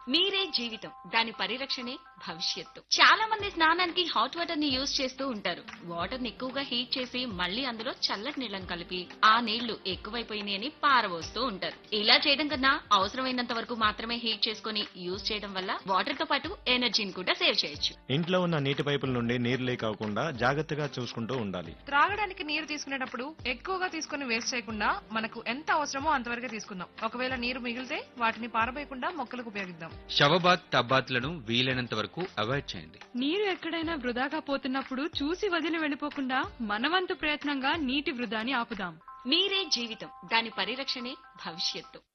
మీరే జీవితం దాని పరిరక్షణే భవిష్యత్తు చాలా మంది స్నానానికి హాట్ వాటర్ ని యూజ్ చేస్తూ ఉంటారు వాటర్ ని ఎక్కువగా హీట్ చేసి మళ్ళీ అందులో చల్లటి నీళ్ళని కలిపి ఆ నీళ్లు ఎక్కువైపోయినాయి అని పారబోస్తూ ఉంటారు ఇలా చేయడం కన్నా అవసరమైనంత వరకు మాత్రమే హీట్ చేసుకొని యూజ్ చేయడం వల్ల వాటర్ తో పాటు ఎనర్జీని కూడా సేవ్ చేయొచ్చు ఇంట్లో ఉన్న నీటి పైపుల నుండి నీరు లీక్ అవ్వకుండా జాగ్రత్తగా చూసుకుంటూ ఉండాలి త్రాగడానికి నీరు తీసుకునేటప్పుడు ఎక్కువగా తీసుకుని వేస్ట్ చేయకుండా మనకు ఎంత అవసరమో అంతవరకే తీసుకుందాం ఒకవేళ నీరు మిగిలితే వాటిని పారబోయకుండా మొక్కలకు ఉపయోగిద్దాం షవబాత్ టబ్బాత్లను వీలైనంత వరకు అవాయిడ్ చేయండి నీరు ఎక్కడైనా వృధాగా పోతున్నప్పుడు చూసి వదిలి వెళ్ళిపోకుండా మనవంతు ప్రయత్నంగా నీటి వృధాని ఆపుదాం మీరే జీవితం దాని పరిరక్షణే భవిష్యత్తు